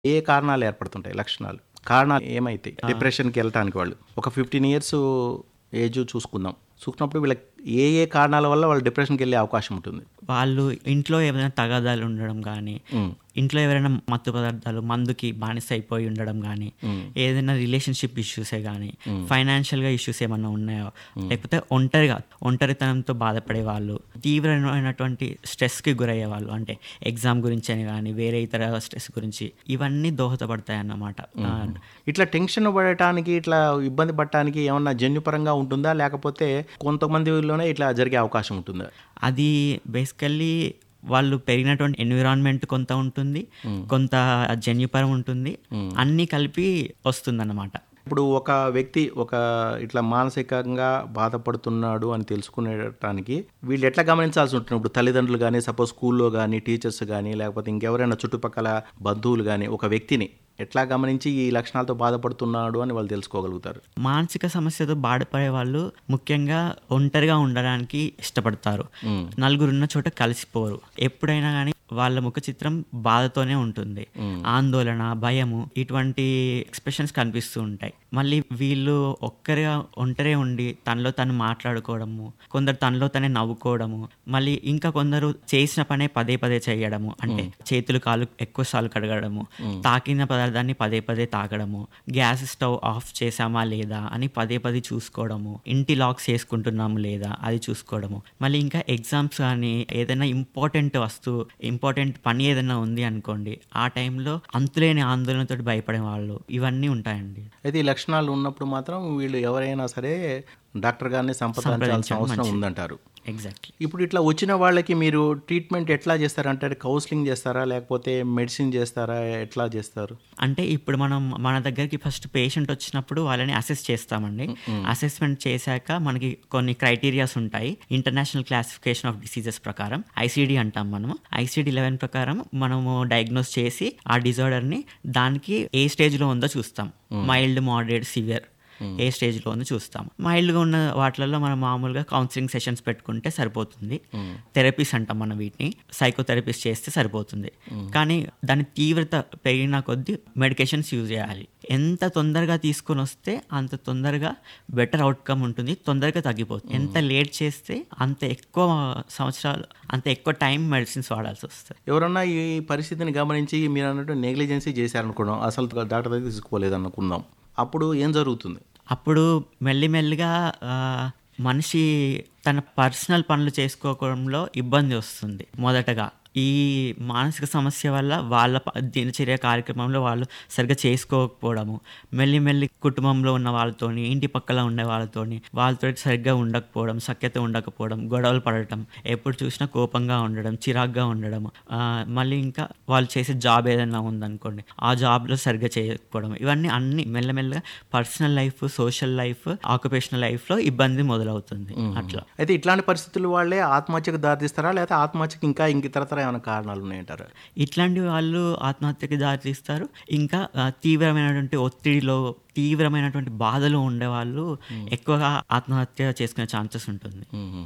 ఏ కారణాలు ఏర్పడుతుంటాయి లక్షణాలు కారణాలు ఏమైతాయి డిప్రెషన్కి వెళ్ళటానికి వాళ్ళు ఒక ఫిఫ్టీన్ ఇయర్స్ ఏజ్ చూసుకుందాం చూసుకున్నప్పుడు వీళ్ళకి ఏ ఏ కారణాల వల్ల వాళ్ళు డిప్రెషన్కి వెళ్ళే అవకాశం ఉంటుంది వాళ్ళు ఇంట్లో ఏమైనా తగాదాలు ఉండడం కానీ మ్. ఇంట్లో ఎవరైనా మత్తు పదార్థాలు మందుకి బానిస అయిపోయి ఉండడం కానీ ఏదైనా రిలేషన్షిప్ ఇష్యూసే కానీ ఫైనాన్షియల్గా ఇష్యూస్ ఏమన్నా ఉన్నాయో లేకపోతే ఒంటరిగా ఒంటరితనంతో బాధపడే వాళ్ళు తీవ్రమైనటువంటి స్ట్రెస్కి గురయ్యే వాళ్ళు అంటే ఎగ్జామ్ గురించి అని కానీ వేరే ఇతర స్ట్రెస్ గురించి ఇవన్నీ దోహదపడతాయి అన్నమాట ఆ, ఇట్లా టెన్షన్ పడటానికి ఇట్లా ఇబ్బంది పడటానికి ఏమన్నా జన్యుపరంగా ఉంటుందా లేకపోతే కొంతమందిలోనే ఇట్లా జరిగే అవకాశం ఉంటుందా అది బేసికల్లీ వాళ్ళు పెరిగినటువంటి ఎన్విరాన్మెంట్ కొంత ఉంటుంది కొంత జన్యుపరం ఉంటుంది అన్నీ కలిపి వస్తుందన్నమాట ఇప్పుడు ఒక వ్యక్తి ఒక ఇట్లా మానసికంగా బాధపడుతున్నాడు అని తెలుసుకునేటానికి వీళ్ళు ఎట్లా గమనించాల్సి ఉంటుంది ఇప్పుడు తల్లిదండ్రులు కానీ సపోజ్ స్కూల్లో కానీ టీచర్స్ కానీ లేకపోతే ఇంకెవరైనా చుట్టుపక్కల బంధువులు కానీ ఒక వ్యక్తిని ఎట్లా గమనించి ఈ లక్షణాలతో బాధపడుతున్నాడు అని వాళ్ళు తెలుసుకోగలుగుతారు మానసిక సమస్యతో బాధపడే వాళ్ళు ముఖ్యంగా ఒంటరిగా ఉండడానికి ఇష్టపడతారు నలుగురున్న చోట కలిసిపోరు ఎప్పుడైనా కానీ వాళ్ళ ముఖ చిత్రం బాధతోనే ఉంటుంది ఆందోళన భయము ఇటువంటి ఎక్స్ప్రెషన్స్ కనిపిస్తూ ఉంటాయి మళ్ళీ వీళ్ళు ఒక్కరిగా ఒంటరే ఉండి తనలో తను మాట్లాడుకోవడము కొందరు తనలో తనే నవ్వుకోవడము మళ్ళీ ఇంకా కొందరు చేసిన పనే పదే పదే చేయడము అంటే చేతులు కాలు ఎక్కువ సార్లు కడగడము తాకిన పదార్థాన్ని పదే పదే తాకడము గ్యాస్ స్టవ్ ఆఫ్ చేసామా లేదా అని పదే పదే చూసుకోవడము ఇంటి లాక్స్ చేసుకుంటున్నాము లేదా అది చూసుకోవడము మళ్ళీ ఇంకా ఎగ్జామ్స్ కానీ ఏదైనా ఇంపార్టెంట్ వస్తువు ఇంపార్టెంట్ పని ఏదైనా ఉంది అనుకోండి ఆ టైంలో అంతులేని ఆందోళనతో భయపడే వాళ్ళు ఇవన్నీ ఉంటాయండి అయితే ఈ లక్షణాలు ఉన్నప్పుడు మాత్రం వీళ్ళు ఎవరైనా సరే డాక్టర్ గారిని సంప్రదించాల్సిన అవసరం ఉందంటారు ఎగ్జాక్ట్లీ ఇప్పుడు ఇట్లా వచ్చిన వాళ్ళకి మీరు ట్రీట్మెంట్ ఎట్లా చేస్తారంటే కౌన్సిలింగ్ చేస్తారా లేకపోతే మెడిసిన్ చేస్తారా ఎట్లా చేస్తారు అంటే ఇప్పుడు మనం మన దగ్గరికి ఫస్ట్ పేషెంట్ వచ్చినప్పుడు వాళ్ళని అసెస్ చేస్తామండి అసెస్మెంట్ చేశాక మనకి కొన్ని క్రైటీరియాస్ ఉంటాయి ఇంటర్నేషనల్ క్లాసిఫికేషన్ ఆఫ్ డిసీజెస్ ప్రకారం ఐసీడీ అంటాం మనము ఐసీడీ లెవెన్ ప్రకారం మనము డయాగ్నోస్ చేసి ఆ డిజార్డర్ని దానికి ఏ స్టేజ్లో ఉందో చూస్తాం మైల్డ్ మోడరేట్ సివియర్ ఏ స్టేజ్లో ఉందో చూస్తాం మైల్డ్గా ఉన్న వాటిలలో మనం మామూలుగా కౌన్సిలింగ్ సెషన్స్ పెట్టుకుంటే సరిపోతుంది థెరపీస్ అంటాం మనం వీటిని సైకోథెరపీస్ చేస్తే సరిపోతుంది కానీ దాని తీవ్రత పెరిగిన కొద్దీ మెడికేషన్స్ యూజ్ చేయాలి ఎంత తొందరగా తీసుకొని వస్తే అంత తొందరగా బెటర్ అవుట్కమ్ ఉంటుంది తొందరగా తగ్గిపోతుంది ఎంత లేట్ చేస్తే అంత ఎక్కువ సంవత్సరాలు అంత ఎక్కువ టైం మెడిసిన్స్ వాడాల్సి వస్తుంది ఎవరన్నా ఈ పరిస్థితిని గమనించి మీరు అన్నట్టు నెగ్లిజెన్సీ చేశారనుకున్నాం అసలు డాక్టర్ దగ్గర తీసుకోలేదు అనుకుందాం అప్పుడు ఏం జరుగుతుంది అప్పుడు మెల్లిమెల్లిగా ఆ, మనిషి తన పర్సనల్ పనులు చేసుకోవడంలో ఇబ్బంది వస్తుంది మొదటగా ఈ మానసిక సమస్య వల్ల వాళ్ళ ప- దినచర్య కార్యక్రమంలో వాళ్ళు సరిగ్గా చేసుకోకపోవడము మెల్లిమెల్లి కుటుంబంలో ఉన్న వాళ్ళతోని ఇంటి పక్కల ఉండే వాళ్ళతోని వాళ్ళతో సరిగ్గా ఉండకపోవడం సఖ్యత ఉండకపోవడం గొడవలు పడటం ఎప్పుడు చూసినా కోపంగా ఉండడం చిరాగ్గా ఉండడం ఆ, మళ్ళీ ఇంకా వాళ్ళు చేసే జాబ్ ఏదైనా ఉందనుకోండి ఆ జాబ్లో సరిగ్గా చేయకపోవడం ఇవన్నీ అన్ని మెల్లమెల్లగా personal life social life occupational లైఫ్లో ఇబ్బంది మొదలవుతుంది అట్లా అయితే ఇట్లాంటి పరిస్థితులు వాళ్ళే ఆత్మహత్యకు దారితీస్తారా లేకపోతే ఆత్మహత్యకి ఇంకా ఇంక ఇతరతర ఏమైనా కారణాలు ఉన్నాయంటారా ఇట్లాంటి వాళ్ళు ఆత్మహత్యకి దారితీస్తారు ఇంకా ఆ, తీవ్రమైనటువంటి ఒత్తిడిలో తీవ్రమైనటువంటి బాధలో ఉండేవాళ్ళు ఎక్కువగా ఆత్మహత్య చేసుకునే ఛాన్సెస్ ఉంటుంది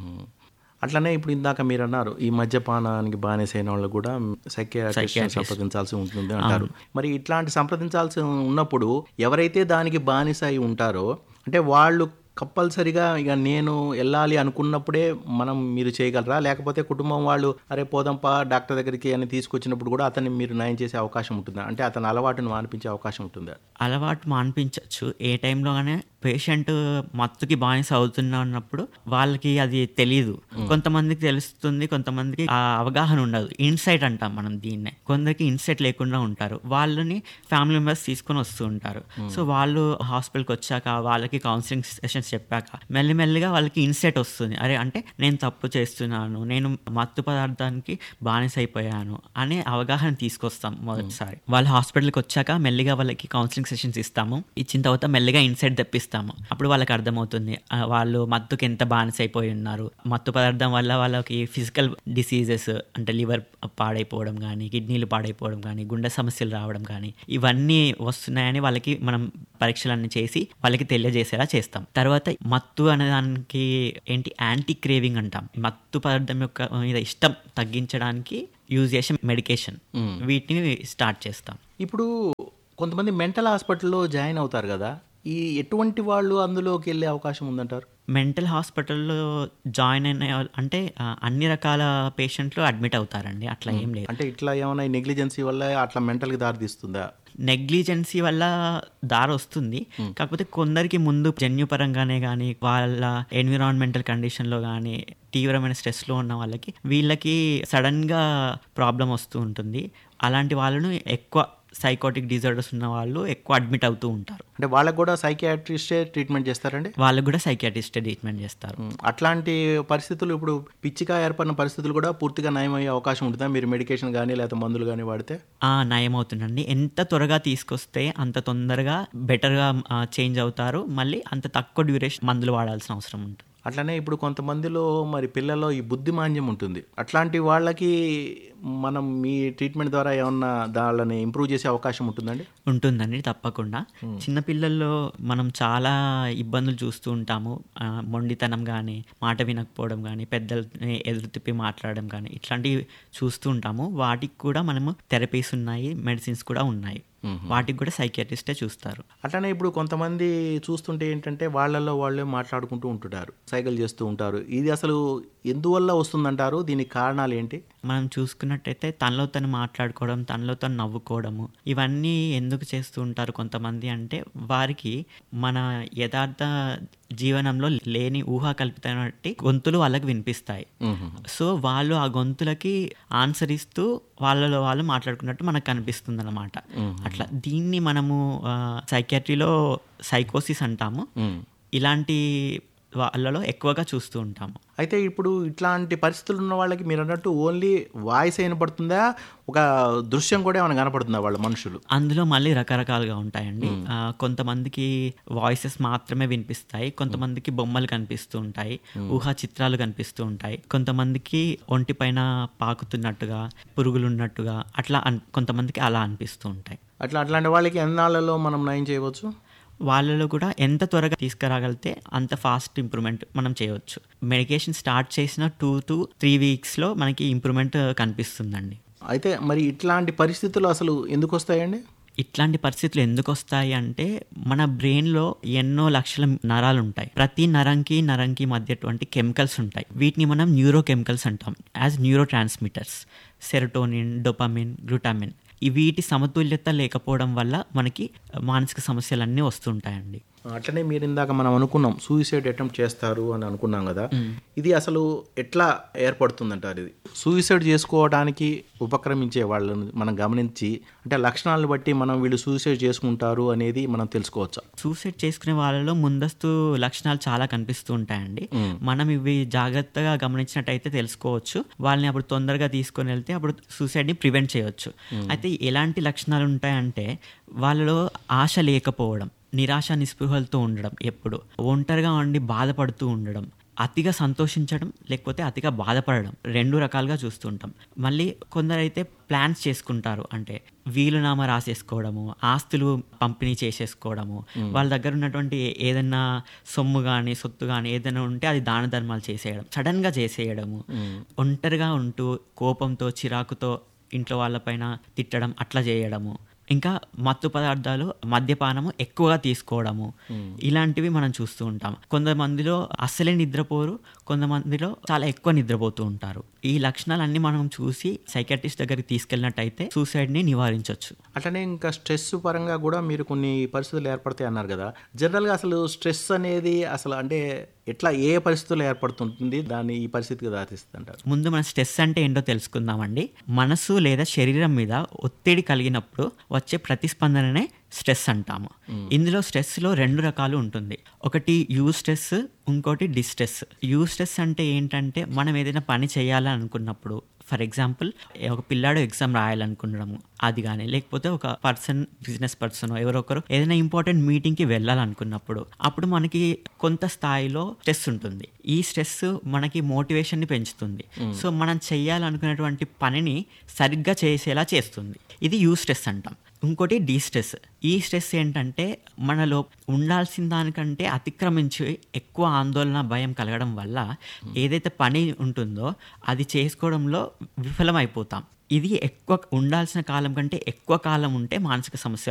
అట్లనే ఇప్పుడు ఇందాక మీరు అన్నారు ఈ మద్యపానానికి బానిసైన వాళ్ళు కూడా సైకియాట్రిస్ట్ సంప్రదించాల్సి ఉంటుంది అంటారు మరి ఇట్లాంటి సంప్రదించాల్సి ఉన్నప్పుడు ఎవరైతే దానికి బానిస అయి ఉంటారో అంటే వాళ్ళు కంపల్సరిగా ఇక నేను వెళ్ళాలి అనుకున్నప్పుడే మనం మీరు చేయగలరా లేకపోతే కుటుంబం వాళ్ళు అరే పోదాంపా డాక్టర్ దగ్గరికి అని తీసుకొచ్చినప్పుడు కూడా అతన్ని మీరు నయం చేసే అవకాశం ఉంటుందా అంటే అతని అలవాటును మానిపించే అవకాశం ఉంటుందా అలవాటు మాన్పించవచ్చు ఏ టైంలోగానే పేషెంట్ మత్తుకి బానిస అవుతున్నా ఉన్నప్పుడు వాళ్ళకి అది తెలియదు కొంతమందికి తెలుస్తుంది కొంతమందికి ఆ అవగాహన ఉండదు ఇన్సైట్ అంటాం మనం దీన్నే కొందరికి ఇన్సైట్ లేకుండా ఉంటారు వాళ్ళని ఫ్యామిలీ మెంబర్స్ తీసుకొని వస్తూ ఉంటారు సో వాళ్ళు హాస్పిటల్కి వచ్చాక వాళ్ళకి కౌన్సిలింగ్ సెషన్స్ చెప్పాక మెల్లిమెల్లిగా వాళ్ళకి ఇన్సైట్ వస్తుంది అరే అంటే నేను తప్పు చేస్తున్నాను నేను మత్తు పదార్థానికి బానిస అయిపోయాను అనే అవగాహన తీసుకొస్తాం మొదటిసారి వాళ్ళు హాస్పిటల్కి వచ్చాక మెల్లిగా వాళ్ళకి కౌన్సిలింగ్ సెషన్స్ ఇస్తాము ఇచ్చిన తర్వాత మెల్లిగా ఇన్సైట్ తెప్పిస్తాము అప్పుడు వాళ్ళకి అర్థమవుతుంది ఆ, వాళ్ళు మత్తుకి ఎంత బానిస అయిపోయి ఉన్నారు మత్తు పదార్థం వల్ల వాళ్ళకి ఫిజికల్ డిసీజెస్ అంటే లివర్ పాడైపోవడం కానీ కిడ్నీలు పాడైపోవడం కానీ గుండె సమస్యలు రావడం కానీ ఇవన్నీ వస్తున్నాయని వాళ్ళకి మనం పరీక్షలన్నీ చేసి వాళ్ళకి తెలియజేసేలా చేస్తాం తర్వాత మత్తు అనే దానికి ఏంటి యాంటీ క్రేవింగ్ అంటాం మత్తు పదార్థం యొక్క మీద ఇష్టం తగ్గించడానికి యూజ్ చేసే మెడికేషన్ వీటిని స్టార్ట్ చేస్తాం ఇప్పుడు కొంతమంది మెంటల్ హాస్పిటల్లో జాయిన్ అవుతారు కదా ఈ ఎటువంటి వాళ్ళు అందులోకి వెళ్ళే అవకాశం ఉందంటారు మెంటల్ హాస్పిటల్లో జాయిన్ అయిన వాళ్ళ- అంటే ఆ, అన్ని రకాల పేషెంట్లు అడ్మిట్ అవుతారండి అట్లా ఏం లేదు అంటే ఇట్లా ఏమైనా నెగ్లిజెన్సీ వల్ల అట్లా మెంటల్కి దారితీస్తుందా నెగ్లిజెన్సీ వల్ల దారి వస్తుంది కాకపోతే కొందరికి ముందు జన్యుపరంగానే కానీ వాళ్ళ ఎన్విరాన్మెంటల్ కండిషన్లో కానీ తీవ్రమైన స్ట్రెస్లో ఉన్న వాళ్ళకి వీళ్ళకి సడన్గా ప్రాబ్లం వస్తూ ఉంటుంది అలాంటి వాళ్ళను ఎక్కువ సైకోటిక్ డిజార్డర్స్ ఉన్న వాళ్ళు ఎక్కువ అడ్మిట్ అవుతూ ఉంటారు అంటే వాళ్ళకు కూడా సైకియాట్రిస్టే ట్రీట్మెంట్ చేస్తారండి వాళ్ళకు కూడా సైకియాట్రిస్ట్ ట్రీట్మెంట్ చేస్తారు ఉమ్, అట్లాంటి పరిస్థితులు ఇప్పుడు పిచ్చిగా ఏర్పడిన పరిస్థితులు కూడా పూర్తిగా నయమయ్యే అవకాశం ఉంటుందా మీరు మెడికేషన్ కానీ లేకపోతే మందులు కానీ వాడితే ఆ, నయం అవుతుందండి ఎంత త్వరగా తీసుకొస్తే అంత తొందరగా బెటర్గా చేంజ్ అవుతారు మళ్ళీ అంత తక్కువ డ్యూరేషన్ మందులు వాడాల్సిన అవసరం ఉంటుంది అట్లనే ఇప్పుడు కొంతమందిలో మరి పిల్లల్లో ఈ బుద్ధిమాంద్యం ఉంటుంది అట్లాంటి వాళ్ళకి మనం మీ ట్రీట్మెంట్ ద్వారా ఏమన్నా దాళ్ళని ఇంప్రూవ్ చేసే అవకాశం ఉంటుందండి ఉంటుందండి తప్పకుండా చిన్నపిల్లల్లో మనం చాలా ఇబ్బందులు చూస్తూ ఉంటాము ఆ, మొండితనం కానీ మాట వినకపోవడం కానీ పెద్దల్ని ఎదురు తిప్పి మాట్లాడడం కానీ ఇట్లాంటివి చూస్తూ ఉంటాము వాటికి కూడా మనము థెరపీస్ ఉన్నాయి మెడిసిన్స్ కూడా ఉన్నాయి వాటికి కూడా సైకియాట్రిస్టే చూస్తారు అట్లనే ఇప్పుడు కొంతమంది చూస్తుంటే ఏంటంటే వాళ్ళల్లో వాళ్ళే మాట్లాడుకుంటూ ఉంటుంటారు సైకిల్ చేస్తూ ఉంటారు ఇది అసలు ఎందువల్ల వస్తుందంటారు దీనికి కారణాలు ఏంటి మనం చూసుకున్నట్టయితే తనలో తను మాట్లాడుకోవడం తనలో తను నవ్వుకోవడము ఇవన్నీ ఎందుకు చేస్తూ ఉంటారు కొంతమంది అంటే వారికి మన యథార్థ జీవనంలో లేని ఊహా కల్పితమైనట్టి గొంతులు వాళ్ళకి వినిపిస్తాయి సో వాళ్ళు ఆ గొంతులకి ఆన్సర్ ఇస్తూ వాళ్ళలో వాళ్ళు మాట్లాడుకున్నట్టు మనకు కనిపిస్తుంది అనమాట అట్లా దీన్ని మనము సైకాట్రీలో సైకోసిస్ అంటాము ఇలాంటి వాళ్ళలో ఎక్కువగా చూస్తూ ఉంటాము అయితే ఇప్పుడు ఇట్లాంటి పరిస్థితులు ఉన్న వాళ్ళకి మీరు అన్నట్టు ఓన్లీ వాయిస్ వినపడుతుందా ఒక దృశ్యం కూడా ఏమైనా కనపడుతుందా వాళ్ళ మనుషులు అందులో మళ్ళీ రకరకాలుగా ఉంటాయండి ఆ, కొంతమందికి వాయిసెస్ మాత్రమే వినిపిస్తాయి కొంతమందికి బొమ్మలు కనిపిస్తూ ఉంటాయి ఊహా చిత్రాలు కనిపిస్తూ ఉంటాయి కొంతమందికి ఒంటి పైన పాకుతున్నట్టుగా పురుగులు ఉన్నట్టుగా అట్లా అన్- కొంతమందికి అలా అనిపిస్తూ ఉంటాయి అట్లా అట్లాంటి వాళ్ళకి ఎన్నాళ్ళలో మనం నయం చేయవచ్చు వాళ్ళలో కూడా ఎంత త్వరగా తీసుకురాగలిగితే అంత ఫాస్ట్ ఇంప్రూవ్మెంట్ మనం చేయవచ్చు మెడికేషన్ స్టార్ట్ చేసిన టూ టు త్రీ వీక్స్లో మనకి ఇంప్రూవ్మెంట్ కనిపిస్తుందండి అయితే మరి ఇట్లాంటి పరిస్థితులు అసలు ఎందుకు వస్తాయండి ఇట్లాంటి పరిస్థితులు ఎందుకు వస్తాయి అంటే మన బ్రెయిన్లో ఎన్నో లక్షల నరాలు ఉంటాయి ప్రతి నరంకి నరంకి మధ్యటువంటి కెమికల్స్ ఉంటాయి వీటిని మనం న్యూరో కెమికల్స్ అంటాం as neuro transmitters serotonin dopamine glutamine ఈ వీటి సమతుల్యత లేకపోవడం వల్ల మనకి మానసిక సమస్యలన్నీ వస్తుంటాయండి అట్లనే మీరు ఇందాక మనం అనుకున్నాం సూసైడ్ అటెంప్ట్ చేస్తారు అని అనుకున్నాం కదా ఇది అసలు ఎట్లా ఏర్పడుతుందంటారు ఇది సూసైడ్ చేసుకోవడానికి ఉపక్రమించే వాళ్ళని మనం గమనించి అంటే లక్షణాలను బట్టి మనం వీళ్ళు సూసైడ్ చేసుకుంటారు అనేది మనం తెలుసుకోవచ్చా సూసైడ్ చేసుకునే వాళ్ళలో ముందస్తు లక్షణాలు చాలా కనిపిస్తూ ఉంటాయండి మనం ఇవి జాగ్రత్తగా గమనించినట్టయితే తెలుసుకోవచ్చు వాళ్ళని అప్పుడు తొందరగా తీసుకొని వెళ్తే అప్పుడు సూసైడ్ని ప్రివెంట్ చేయవచ్చు అయితే ఎలాంటి లక్షణాలు ఉంటాయంటే వాళ్ళలో ఆశ లేకపోవడం నిరాశ నిస్పృహలతో ఉండడం ఎప్పుడు ఒంటరిగా ఉండి బాధపడుతూ ఉండడం అతిగా సంతోషించడం లేకపోతే అతిగా బాధపడడం రెండు రకాలుగా చూస్తుంటాం మళ్ళీ కొందరైతే ప్లాన్స్ చేసుకుంటారు అంటే వీలునామా రాసేసుకోవడము ఆస్తులు పంపిణీ చేసేసుకోవడము వాళ్ళ దగ్గర ఉన్నటువంటి ఏదైనా సొమ్ము కానీ సొత్తు కానీ ఏదైనా ఉంటే అది దాన ధర్మాలు చేసేయడం సడన్గా చేసేయడము ఒంటరిగా ఉంటూ కోపంతో చిరాకుతో ఇంట్లో వాళ్ళపైన తిట్టడం అట్లా చేయడము ఇంకా మత్తు పదార్థాలు మద్యపానము ఎక్కువగా తీసుకోవడము ఇలాంటివి మనం చూస్తూ ఉంటాం కొంతమందిలో అస్సలే నిద్రపోరు కొంతమందిలో చాలా ఎక్కువ నిద్రపోతూ ఉంటారు ఈ లక్షణాలన్నీ మనం చూసి సైకాట్రిస్ట్ దగ్గరికి తీసుకెళ్ళినట్టయితే సూసైడ్ని నివారించవచ్చు అట్లనే ఇంకా స్ట్రెస్ పరంగా కూడా మీరు కొన్ని పరిస్థితులు ఏర్పడతాయి అన్నారు కదా జనరల్గా అసలు స్ట్రెస్ అనేది అసలు అంటే ఎట్లా ఏ పరిస్థితుల్లో ఏర్పడుతుంటుంది దాన్ని ఈ పరిస్థితికి దారిస్తుంది అంటారు ముందు మన స్ట్రెస్ అంటే ఏంటో తెలుసుకుందామండి మనసు లేదా శరీరం మీద ఒత్తిడి కలిగినప్పుడు వచ్చే ప్రతిస్పందననే స్ట్రెస్ అంటాము ఇందులో స్ట్రెస్లో రెండు రకాలు ఉంటుంది ఒకటి యూ స్ట్రెస్ ఇంకోటి డిస్ట్రెస్ యూ స్ట్రెస్ అంటే ఏంటంటే మనం ఏదైనా పని చేయాలని అనుకున్నప్పుడు ఫర్ ఎగ్జాంపుల్ ఒక పిల్లాడు ఎగ్జామ్ రాయాలనుకునడము అది కానీ లేకపోతే ఒక పర్సన్ బిజినెస్ పర్సన్ ఎవరో ఒకరు ఏదైనా ఇంపార్టెంట్ మీటింగ్కి వెళ్ళాలనుకున్నప్పుడు అప్పుడు మనకి కొంత స్థాయిలో స్ట్రెస్ ఉంటుంది ఈ స్ట్రెస్ మనకి మోటివేషన్ని పెంచుతుంది సో మనం చేయాలనుకునేటువంటి పనిని సరిగ్గా చేసేలా చేస్తుంది ఇది యూ స్ట్రెస్ అంటాం ఇంకోటి డీ స్ట్రెస్ ఈ స్ట్రెస్ ఏంటంటే మనలో ఉండాల్సిన దానికంటే అతిక్రమించి ఎక్కువ ఆందోళన భయం కలగడం వల్ల ఏదైతే పని ఉంటుందో అది చేసుకోవడంలో విఫలమైపోతాం ఇది ఎక్కువ ఉండాల్సిన కాలం కంటే ఎక్కువ కాలం ఉంటే మానసిక సమస్యలు